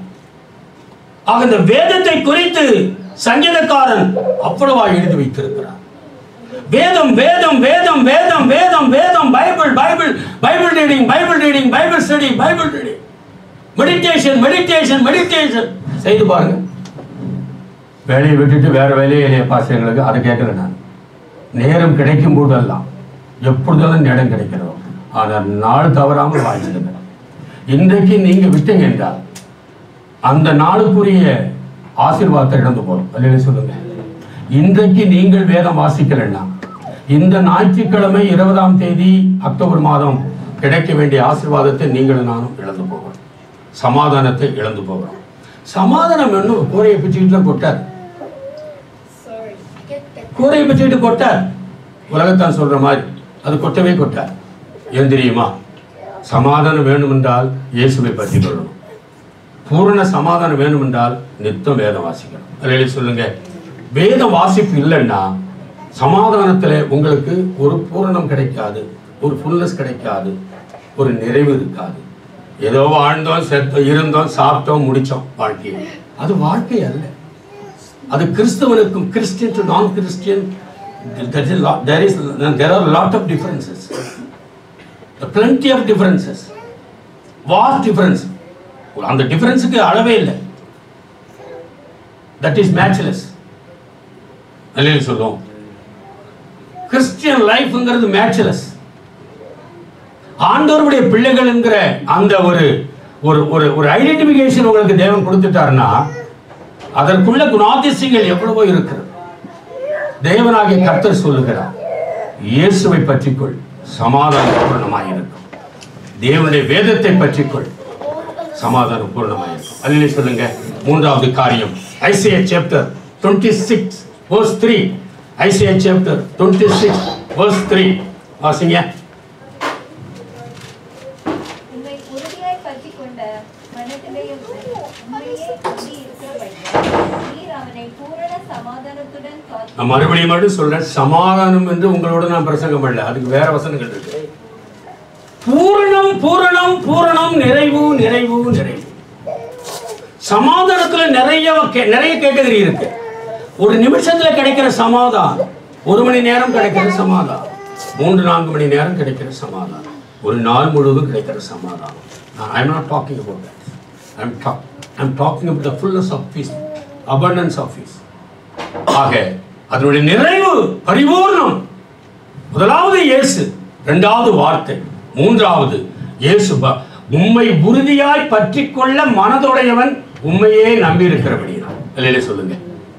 S1: ஆக இந்த வேதத்தை குறித்து சங்கீதக்காரன் அவ்வளவா எழுதி வைத்திருக்கிறார் வேதம் வேதம் வேதம் வேதம் வேதம் வேதம் Bible Bible Bible reading Bible reading Bible study Bible reading meditation meditation meditation செய்து பாருங்க வேலையை விட்டுட்டு வேற வேலையை இல்லையா பாசங்களுக்கு அதை கேட்கல நான் நேரம் கிடைக்கும் போதெல்லாம் எப்பொழுதும் நேரம் கிடைக்கிறதோ ஆனால் நாள் தவறாமல் வாங்கிடுங்க இன்றைக்கு நீங்க விட்டீங்க என்றால் அந்த நாளுக்குரிய ஆசீர்வாதத்தை இழந்து போறோம் அல்லையா சொல்லுங்க இன்றைக்கு நீங்கள் வேதம் வாசிக்கலன்னா இந்த ஞாயிற்றுக்கிழமை இருபதாம் தேதி அக்டோபர் மாதம் கிடைக்க வேண்டிய ஆசீர்வாதத்தை நீங்களும் நானும் இழந்து போகிறோம் சமாதானத்தை இழந்து போகிறோம் சமாதானம் என்ன கூரையை பிச்சுக்கிட்டு கொட்டார் கூரையை பிச்சுக்கிட்டு கொட்டார் உலகத்தான் சொல்ற மாதிரி அது கொட்டவே கொட்டார் ஏன் தெரியுமா சமாதானம் வேண்டுமென்றால் இயேசுவை பற்றி கொள்ளணும் பூரண சமாதானம் வேண்டுமென்றால் நித்தம் வேதம் வாசிக்கணும் அதில் சொல்லுங்க வேத வாசிப்பு இல்லைன்னா சமாதானத்தில் உங்களுக்கு ஒரு பூரணம் கிடைக்காது ஒரு ஃபுல்னஸ் கிடைக்காது ஒரு நிறைவு இருக்காது ஏதோ வாழ்ந்தோம் செத்தோம் இருந்தோம் சாப்பிட்டோம் முடிச்சோம் வாழ்க்கையை அது வாழ்க்கை அல்ல அது கிறிஸ்தவனுக்கும் கிறிஸ்டியன் டு நான் Christian there is there are lot of differences plenty of differences vast difference அந்த டிஃபரன்ஸுக்கு அளவே இல்லை தட் இஸ் மேட்ச்லெஸ் அல்லையில் சொல்லுவோம் கிறிஸ்டியன் லைஃப்ங்கிறது மேட்ச்லெஸ் ஆண்டவருடைய பிள்ளைகள் என்கிற அந்த ஒரு ஒரு ஒரு ஒரு ஐடென்டிபிகேஷன் உங்களுக்கு தேவன் கொடுத்துட்டாருன்னா அதற்குள்ள குணாதிசயங்கள் எவ்வளவோ இருக்கிறது தேவனாகிய கர்த்தர் சொல்லுகிறார் இயேசுவை பற்றிக்கொள் சமாதான பூர்ணமாய் இருக்கும் தேவனுடைய வேதத்தை பற்றிக்கொள் சமாதான பூர்ணமாய் இருக்கும் அதிலே சொல்லுங்க மூன்றாவது காரியம் Isaiah chapter twenty six verse three Isaiah chapter twenty six verse three வாசிங்க
S4: உன்னை உறுதியாய் பற்றிக் கொண்ட மனதிலேயும் உண்மையே நம்பி இருக்கிறபடியால் நீர் அவனை பூரண சமாதானத்துடன் காத்து
S1: நான் மறுபடியும் மட்டும் சொல்றேன் சமாதானம் என்று உங்களோட நான் பிரசங்கம் பண்ணல அதுக்கு வேற வசனங்கள் இருக்கு பூரணம் பூரணம் பூரணம் நிறைவு நிறைவு நிறைவு சமாதானத்துல நிறைய கே- நிறைய கேட்டகரி இருக்கு ஒரு நிமிஷத்துல கிடைக்கிற சமாதானம் ஒரு மணி நேரம் கிடைக்கிற சமாதானம் மூன்று நான்கு மணி நேரம் கிடைக்கிற சமாதானம் ஒரு நாள் முழுவதும் கிடைக்கிற சமாதானம் I am not talking about that I am talk I am talking about the fullness of peace abundance of peace ஆக அதனுடைய நிறைவு பரிபூர்ணம் முதலாவது இயேசு இரண்டாவது வார்த்தை மூன்றாவது இயேசு ப- உம்மை உறுதியாய் பற்றி கொள்ள மனதுடையவன் உண்மையே நம்பி இருக்கிறபடியா இல்லையில சொல்லுங்க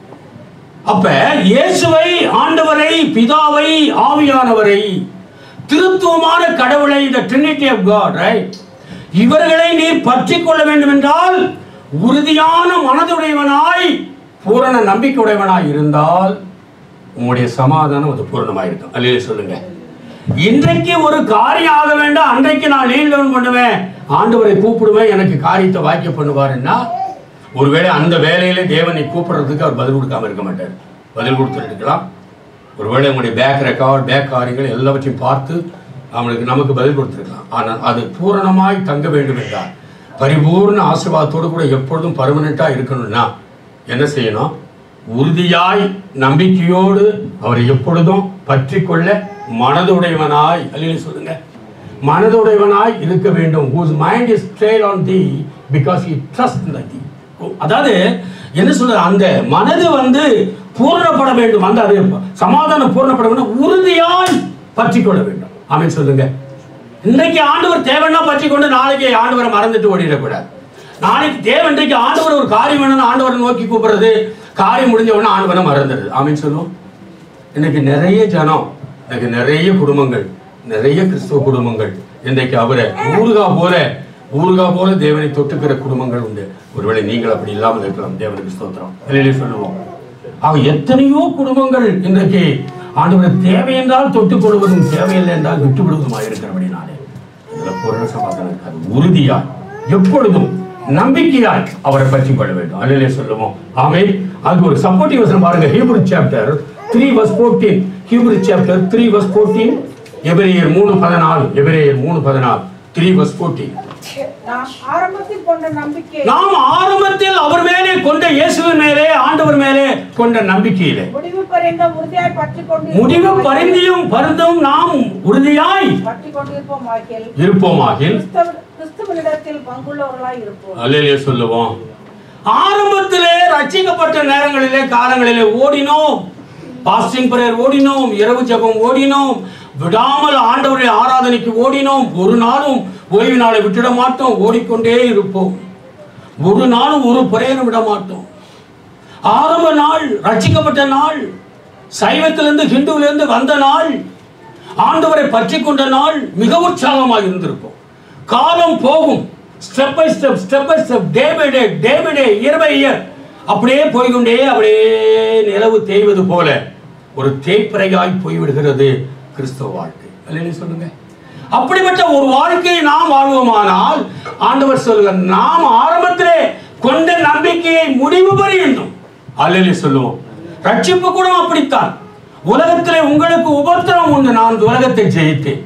S1: அப்ப இயேசுவை ஆண்டவரை பிதாவை ஆவியானவரை திருத்துவமான கடவுளை the trinity of god right இவர்களை நீர் பற்றி கொள்ள வேண்டும் என்றால் உறுதியான மனதுடையவனாய் பூரண நம்பிக்கையுடையவனாய் இருந்தால் உங்களுடைய சமாதானம் அது பூரணமாக இருக்கும் அல்லையே சொல்லுங்க இன்றைக்கு ஒரு காரியம் ஆக வேண்டாம் அன்றைக்கு நான் லீவ் டவுன் பண்ணுவேன் ஆண்டவரை கூப்பிடுவேன் எனக்கு காரியத்தை வாக்கிய பண்ணுவாருன்னா ஒருவேளை அந்த வேலையில தேவனை கூப்பிடுறதுக்கு அவர் பதில் கொடுக்காம இருக்க மாட்டார் பதில் கொடுத்துருக்கலாம் ஒருவேளை உங்களுடைய பேக் ரெக்கார்ட் பேக் காரியங்கள் எல்லாவற்றையும் பார்த்து அவனுக்கு நமக்கு பதில் கொடுத்துருக்கலாம் ஆனால் அது பூரணமாய் தங்க வேண்டும் என்றால் பரிபூர்ண ஆசீர்வாதத்தோடு கூட எப்பொழுதும் பர்மனெண்டா இருக்கணும்னா என்ன செய்யணும் உறுதியாய் நம்பிக்கையோடு அவரை எப்பொழுதும் பற்றி கொள்ள மனதுடையவனாய் அல்லது சொல்லுங்க மனதுடையவனாய் இருக்க வேண்டும் whose mind is stayed on thee because he trusts in thee அதாவது என்ன சொல்ற அந்த மனது வந்து பூரணப்பட வேண்டும் அந்த அது சமாதானம் பூரணப்பட வேண்டும் உறுதியாய் பற்றி கொள்ள வேண்டும் ஆமென் சொல்லுங்க இன்றைக்கு ஆண்டவர் தேவைன்னா பற்றி கொண்டு நாளைக்கு ஆண்டவரை மறந்துட்டு ஓடிடக்கூடாது நாளைக்கு தேவை இன்றைக்கு ஆண்டவர் ஒரு காரியம் வேணும்னு ஆண்டவரை நோக்கி கூப்பிடுறது காரியம் முடிஞ்ச உடனே ஆண்டவரை மறந்துடுது ஆமென் சொல்லுவோம் இன்னைக்கு நிறைய ஜனம் இன்னைக்கு நிறைய குடும்பங்கள் நிறைய கிறிஸ்துவ குடும்பங்கள் இன்றைக்கு அவரை ஊருகா போல ஊருகா போல தேவனை தொட்டுக்கிற குடும்பங்கள் உண்டு ஒருவேளை நீங்கள் அப்படி இல்லாமல் இருக்கலாம் தேவனுக்கு ஸ்தோத்திரம் வெளியிலே சொல்லுவோம் ஆக எத்தனையோ குடும்பங்கள் இன்றைக்கு ஆண்டவரை தேவை என்றால் தொட்டுக் கொள்வதும் தேவையில்லை என்றால் விட்டு விடுவதுமாக இருக்கிறபடினாலே இதுல பூரண சமாதானம் இருக்காது உறுதியாய் எப்பொழுதும் நம்பிக்கையாய் அவரை பற்றி கொள்ள வேண்டும் அல்லையே சொல்லுவோம் ஆமே அதுக்கு ஒரு சப்போர்ட்டிவ் வசனம் பாருங்க Hebrew chapter three verse fourteen Hebrew chapter three verse fourteen எபிரேயர் மூணு பதினாலு எபிரேயர் மூணு பதினாலு த்ரீ வஸ் ஃபோர்டீன்
S2: நாம் ஆரம்பத்தில் கொண்ட நம்பிக்கை
S1: நாம் ஆரம்பத்தில் அவர் மேலே கொண்ட இயேசுவின் மேலே ஆண்டவர் மேலே கொண்ட நம்பிக்கையிலே
S2: முடிவு பரிந்த உறுதியாய் பற்றி கொண்டு
S1: முடிவு பரிந்தியும் பருந்தும் நாம் உறுதியாய்
S2: பற்றி கொண்டிருப்போம் ஆகியல்
S1: இருப்போமாகில்
S2: கிறிஸ்தவ கிறிஸ்துவனிடத்தில் பங்குள்ளவர்களாய் இருப்போம்
S1: அல்லையே சொல்லுவோம் ஆரம்பத்திலே ரட்சிக்கப்பட்ட நேரங்களிலே காலங்களிலே ஓடினோம் பாஸ்டிங் பிரேயர் ஓடினோம் இரவு ஜெபம் ஓடினோம் விடாமல் ஆண்டவருடைய ஆராதனைக்கு ஓடினோம் ஒரு நாளும் ஓய்வு நாளை விட்டுட மாட்டோம் ஓடிக்கொண்டே இருப்போம் ஒரு நாளும் ஒரு பிரேயரும் விட மாட்டோம் ஆரம்ப நாள் ரட்சிக்கப்பட்ட நாள் சைவத்திலிருந்து ஹிந்துவிலிருந்து வந்த நாள் ஆண்டவரை பற்றி கொண்ட நாள் மிக உற்சாகமாக இருந்திருக்கும் காலம் போகும் step by step step by step day by day day by day year by year அப்படியே போய்கொண்டே அப்படியே நிலவு தேய்வது போல ஒரு தேய்ப்பறையாய் போய்விடுகிறது கிறிஸ்தவ வாழ்க்கை அல்லையா சொல்லுங்க அப்படிப்பட்ட ஒரு வாழ்க்கையை நாம் வாழ்வோமானால் ஆண்டவர் சொல்லுங்க நாம் ஆரம்பத்திலே கொண்ட நம்பிக்கையை முடிவு பரியண்டும் அல்லையா சொல்லுவோம் ரட்சிப்பு கூட அப்படித்தான் உலகத்திலே உங்களுக்கு உபத்திரம் உண்டு நான் இந்த உலகத்தை ஜெயித்தேன்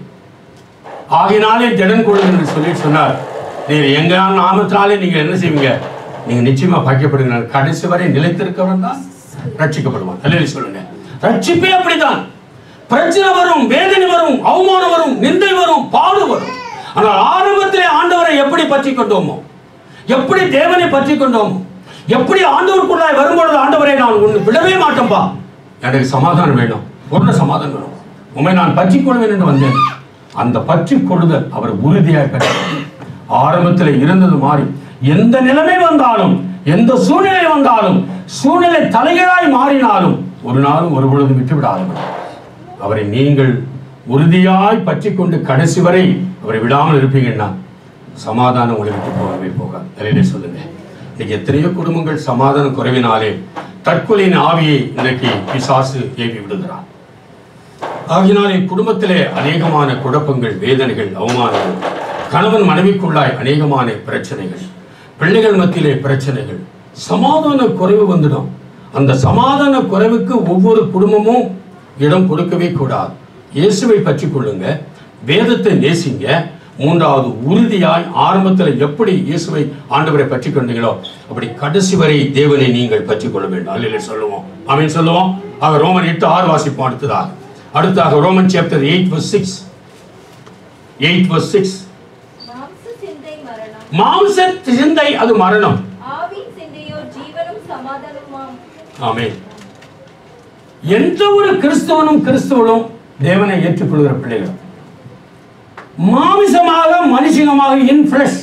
S1: ஆகினாலே திடன் கொள்ளுங்கள் என்று சொல்லி சொன்னார் நீங்க எங்க நாமத்தினாலே நீங்க என்ன செய்வீங்க நீங்க நிச்சயமா பாக்கியப்படுங்க நான் கடைசி வரை நிலைத்திருக்கவன் தான் ரட்சிக்கப்படுவான் அல்லேலூயா சொல்லுங்க ரட்சிப்பே அப்படிதான் பிரச்சனை வரும் வேதனை வரும் அவமானம் வரும் நிந்தை வரும் பாடு வரும் ஆனால் ஆரம்பத்திலே ஆண்டவரை எப்படி பற்றி கொண்டோமோ எப்படி தேவனை பற்றி கொண்டோமோ எப்படி ஆண்டவருக்குள்ளாய் வரும்பொழுது ஆண்டவரை நான் ஒன்று விடவே மாட்டேன்பா எனக்கு சமாதானம் வேணும் பூர்ண சமாதானம் வேணும் உண்மை நான் பற்றி கொள்வேன் என்று வந்தேன் அந்த பற்றி கொள்ளுதல் அவர் உறுதியாக பெற்றார் ஆரம்பத்தில் இருந்தது மாறி எந்த நிலைமை வந்தாலும் எந்த சூழ்நிலை வந்தாலும் சூழ்நிலை தலைகளாய் மாறினாலும் ஒரு நாளும் ஒரு பொழுதும் விட்டுவிடாதவர் அவரை நீங்கள் உறுதியாய் பற்றி கொண்டு கடைசி வரை அவரை விடாமல் இருப்பீங்கன்னா சமாதானம் உங்களை விட்டு போகவே போகாது தலையிலே சொல்லுங்க இன்னைக்கு எத்தனையோ குடும்பங்கள் சமாதான குறைவினாலே தற்கொலையின் ஆவியை இன்றைக்கு பிசாசு ஏவி விடுகிறான் ஆகினாலே குடும்பத்திலே அநேகமான குழப்பங்கள் வேதனைகள் அவமானங்கள் கணவன் மனைவிக்குள்ளாய் அநேகமான பிரச்சனைகள் பிள்ளைகள் மத்தியிலே பிரச்சனைகள் சமாதான குறைவு வந்துடும் அந்த சமாதான குறைவுக்கு ஒவ்வொரு குடும்பமும் இடம் கொடுக்கவே கூடாது இயேசுவை பற்றி கொள்ளுங்க வேதத்தை நேசிங்க மூன்றாவது உறுதியாய் ஆரம்பத்தில் எப்படி இயேசுவை ஆண்டவரை பற்றி கொண்டீங்களோ அப்படி கடைசி வரை தேவனை நீங்கள் பற்றி கொள்ள வேண்டும் அல்ல சொல்லுவோம் அவன் சொல்லுவோம் ஆக ரோமன் எட்டு ஆறு வாசிப்போம் அடுத்ததாக அடுத்தாக Roman chapter eight verse six eight verse six
S4: மாம்ச சிந்தை மரணம்
S1: மாம்ச சிந்தை அது மரணம்
S4: ஆவின் சிந்தையோ ஜீவனும் சமாதானமாம்
S1: ஆமென் எந்த ஒரு கிறிஸ்தவனும் கிறிஸ்தவனும் தேவனை ஏற்றுக்கொள்கிற பிள்ளைகள் மாமிசமாக மனுஷிகமாக இன் ஃபிளஷ்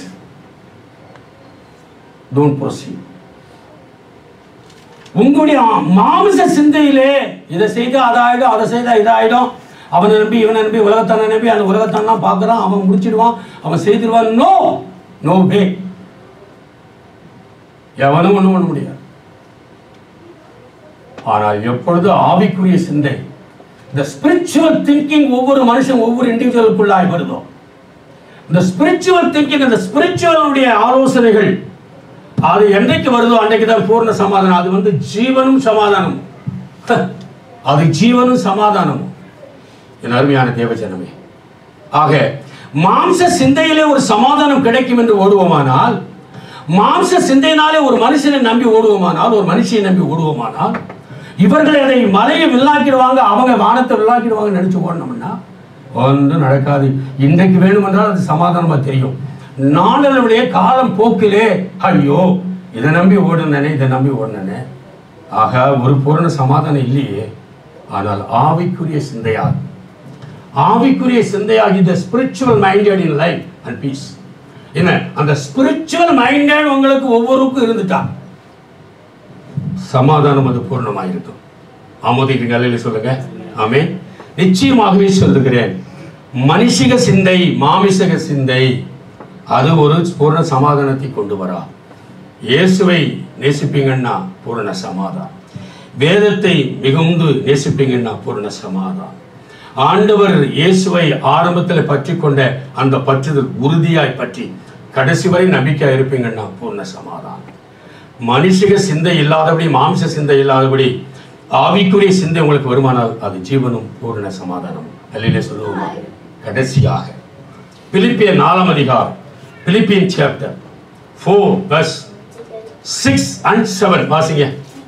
S1: டோன்ட் ப்ரொசீட் உங்களுடைய ஆ- மாமிச சிந்தையிலே இதை செய்து அதாயிடும் அதை செய்தா இதாயிடும் அவனை நம்பி இவனை நம்பி உலகத்தான நம்பி அந்த உலகத்தானலாம் பார்க்குறான் அவன் முடிச்சிடுவான் அவன் செய்திருவான் நோ நோ வே எவனும் ஒன்றும் பண்ண முடியாது ஆனால் எப்பொழுது ஆவிக்குரிய சிந்தை இந்த ஸ்பிரிச்சுவல் திங்கிங் ஒவ்வொரு மனுஷன் ஒவ்வொரு இண்டிவிஜுவலுக்குள்ளாய் வருதோ இந்த ஸ்பிரிச்சுவல் திங்கிங் இந்த ஸ்பிரிச்சுவலுடைய ஆலோசனைகள் அது என்றைக்கு வருதோ அன்றைக்கு தான் பூர்ண சமாதானம் அது வந்து ஜீவனும் சமாதானமும் அது ஜீவனும் சமாதானமும் என் அருமையான தேவஜனமே ஆக மாம்ச சிந்தையிலே ஒரு சமாதானம் கிடைக்கும் என்று ஓடுவோமானால் மாம்ச சிந்தையினாலே ஒரு மனுஷனை நம்பி ஓடுவோமானால் ஒரு மனுஷியை நம்பி ஓடுவோமானால் இவர்கள் அதை மலையை வில்லாக்கிடுவாங்க அவங்க வானத்தை வில்லாக்கிடுவாங்க நினைச்சு ஓடணும்னா ஒன்றும் நடக்காது இன்றைக்கு வேணுமென்றால் அது சமாதானமா தெரியும் நாளடைய காலம் போக்கிலே ஐயோ இதை நம்பி ஓடுனனே இதை நம்பி ஓடுனனே ஆக ஒரு பூரண சமாதானம் இல்லையே ஆனால் ஆவிக்குரிய சிந்தையால் ஆவிக்குரிய சிந்தையாகி the spiritual minded in life and peace என்ன அந்த ஸ்பிரிச்சுவல் மைண்டட் உங்களுக்கு ஒவ்வொருக்கும் இருந்துட்டா சமாதானம் அது பூர்ணமாக இருக்கும் ஆமோதிக்கு அல்ல சொல்லுங்க ஆமென் நிச்சயமாகவே சொல்லுகிறேன் மனுஷிக சிந்தை மாமிசக சிந்தை அது ஒரு பூர்ண சமாதானத்தை கொண்டு வரா இயேசுவை நேசிப்பீங்கன்னா பூரண சமாதானம் வேதத்தை மிகுந்து நேசிப்பீங்கன்னா பூரண சமாதானம் ஆண்டவர் இயேசுவை ஆரம்பத்தில் பற்றி கொண்ட அந்த பற்றுதல் உறுதியாய் பற்றி கடைசி வரை நம்பிக்கையா இருப்பீங்கன்னா பூர்ண சமாதானம் மனுஷக சிந்தை இல்லாதபடி மாம்ச சிந்தை இல்லாதபடி ஆவிக்குரிய சிந்தை உங்களுக்கு வருமானால் அது ஜீவனும் பூர்ண சமாதானம் அல்லையிலே சொல்லுவோமா கடைசியாக பிலிப்பியன் நாலாம் அதிகாரம் Philippian chapter four verse six and seven வாசிங்க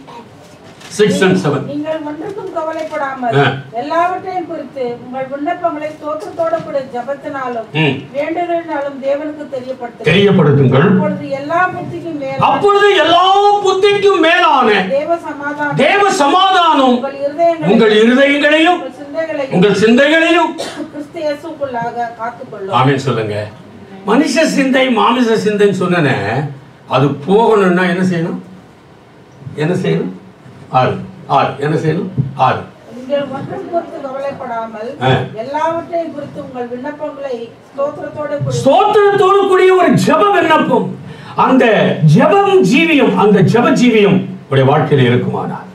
S1: சிக்ஸ் அண்ட் செவன்
S2: நீங்கள் ஒன்றுக்கும் கவலைப்படாமல்
S1: ஆ.
S2: எல்லாவற்றையும் குறித்து உங்கள் விண்ணப்பங்களை தோற்றத்தோட கூட ஜபத்தினாலும்
S1: ம்.
S2: வேண்டுதலினாலும் தேவனுக்கு தெரியப்படுத்துங்கள்
S1: தெரியப்படுத்துங்கள்
S2: அப்பொழுது எல்லா புத்திக்கும் மேல்
S1: அப்பொழுது எல்லா புத்திக்கும் மேலான
S2: தேவ சமாதானம்
S1: தேவ சமாதானம்
S2: உங்கள் இருதயங்களை
S1: உங்கள் இருதயங்களையும்
S2: உங்கள் சிந்தைகளை
S1: உங்கள் சிந்தைகளையும்
S2: கிறிஸ்து இயேசுக்குள்ளாக காத்துக்கொள்ளும்
S1: ஆமென் சொல்லுங்க மனுஷ சிந்தை மாமிச சிந்தைன்னு சொன்னனே அது போகணும்னா என்ன செய்யணும் என்ன செய்யணும் ஆறு ஆறு என்ன செய்யணும் ஆறு
S2: நீங்கள் ஒன்றும் குறித்து கவலைப்படாமல்
S1: ஆ.
S2: எல்லாவற்றையும் குறித்து உங்கள் விண்ணப்பங்களை ஸ்தோத்திரத்தோட கூட
S1: ஸ்தோத்திரத்தோடு கூடிய ஒரு ஜெப விண்ணப்பம் அந்த ஜெபம் ஜீவியம் அந்த ஜெப ஜீவியம் உடைய வாழ்க்கையில் இருக்குமானால்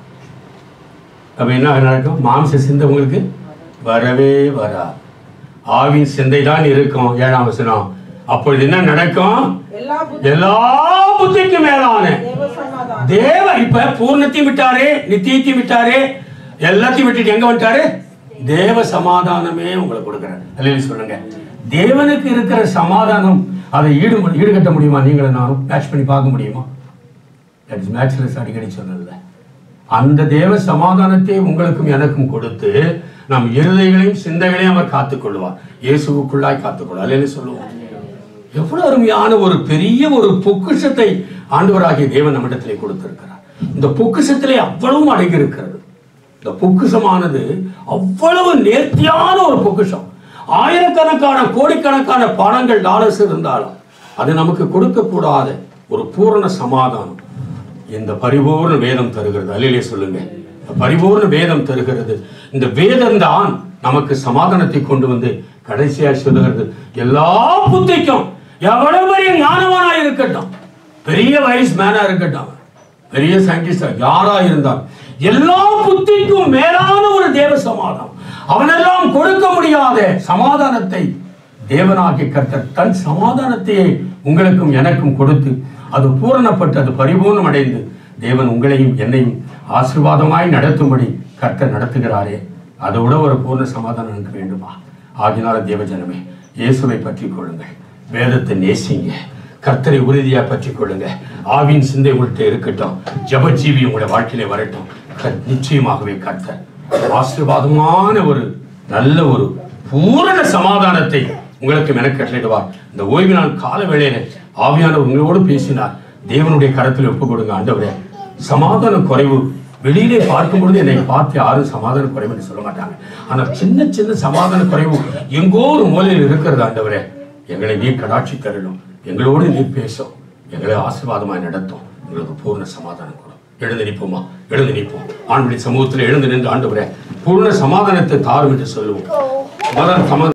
S1: அப்ப என்ன நடக்கும் மாம்ச சிந்தை உங்களுக்கு வரவே வரா ஆவின் சிந்தை தான் இருக்கும் ஏழாம் வசனம் அப்பொழுது என்ன நடக்கும்
S2: எல்லா புத்தி
S1: எல்லா புத்திக்கும் மேலான
S2: தேவ சமாதானம்
S1: தேவ இப்ப பூர்ணத்தையும் விட்டாரு நித்தியத்தையும் விட்டாரு எல்லாத்தையும் விட்டுட்டு எங்க வந்துட்டாரு தேவ சமாதானமே உங்களுக்கு கொடுக்குறாரு அல்லையா சொல்லுங்க தேவனுக்கு இருக்கிற சமாதானம் அதை ஈடு ஈடுகட்ட முடியுமா நீங்களும் நானும் மேட்ச் பண்ணி பார்க்க முடியுமா தட் இஸ் மேட்ச்லெஸ் அடிக்கடி சொன்னதில்ல அந்த தேவ சமாதானத்தை உங்களுக்கும் எனக்கும் கொடுத்து நம் இருதைகளையும் சிந்தைகளையும் அவர் காத்துக்கொள்வார் இயேசுவுக்குள்ளாய் காத்துக்கொள்வார் அல்லேலூயா சொல்லுவோம் எவ்வளவு அருமையான ஒரு பெரிய ஒரு பொக்கிஷத்தை ஆண்டவராகிய தேவன் நம்மிடத்திலே கொடுத்திருக்கிறார் இந்த பொக்கிஷத்திலே அவ்வளவும் அடங்கி இருக்கிறது இந்த பொக்கிஷமானது அவ்வளவு நேர்த்தியான ஒரு பொக்கிஷம் ஆயிரக்கணக்கான கோடிக்கணக்கான பணங்கள் டாலர்ஸ் இருந்தாலும் அது நமக்கு கொடுக்கக்கூடாத ஒரு பூரண சமாதானம் இந்த பரிபூர்ண வேதம் தருகிறது அல்லையிலே சொல்லுங்க இந்த பரிபூர்ண வேதம் தருகிறது இந்த வேதம் தான் நமக்கு சமாதானத்தை கொண்டு வந்து கடைசியா சொல்லுகிறது எல்லா புத்திக்கும் எவ்வளவு பெரிய ஞானவானா இருக்கட்டும் பெரிய வயசு மேனா இருக்கட்டும் பெரிய சயின்டிஸ்டா யாரா இருந்தால் எல்லா புத்திக்கும் மேலான ஒரு தேவ சமாதானம் அவனெல்லாம் கொடுக்க முடியாத சமாதானத்தை தேவனாகிய கர்த்தர் தன் சமாதானத்தையே உங்களுக்கும் எனக்கும் கொடுத்து அது பூரணப்பட்டு அது பரிபூர்ணம் அடைந்து தேவன் உங்களையும் என்னையும் ஆசீர்வாதமாய் நடத்தும்படி கர்த்தர் நடத்துகிறாரே அதை விட ஒரு பூர்ண சமாதானம் எனக்கு வேண்டுமா ஆகினால தேவஜனமே இயேசுவை பற்றி கொள்ளுங்கள் வேதத்தை நேசிங்க கர்த்தரை உறுதியா பற்றி கொள்ளுங்க ஆவின் சிந்தை உங்கள்கிட்ட இருக்கட்டும் ஜபஜீவி உங்களுடைய வாழ்க்கையிலே வரட்டும் க- நிச்சயமாகவே கர்த்தர் ஆசீர்வாதமான ஒரு நல்ல ஒரு பூரண சமாதானத்தை உங்களுக்கு எனக்கு கட்டளையிடுவார் இந்த ஓய்வு நாள் கால வேளையில ஆவியானவர் உங்களோடு பேசினார் தேவனுடைய கரத்தில் ஒப்பு கொடுங்க ஆண்டவரே சமாதான குறைவு வெளியிலே பார்க்கும் பொழுது என்னை பார்த்து யாரும் சமாதான குறைவு என்று சொல்ல மாட்டாங்க ஆனால் சின்ன சின்ன சமாதான குறைவு எங்கோ ஒரு மூலையில் இருக்கிறது ஆண்டவரே எங்களை நீர் கடாட்சி தரணும் எங்களோடு நீர் பேசும் எங்களை ஆசீர்வாதமாய் நடத்தும் எங்களுக்கு பூர்ண சமாதானம் கொடும் எழுந்து நிற்போமா எழுந்து நிற்போம் ஆண்படி சமூகத்தில் எழுந்து நின்று ஆண்டவரே பூர்ண சமாதானத்தை தாரும் என்று சொல்லுவோம் மதம் சம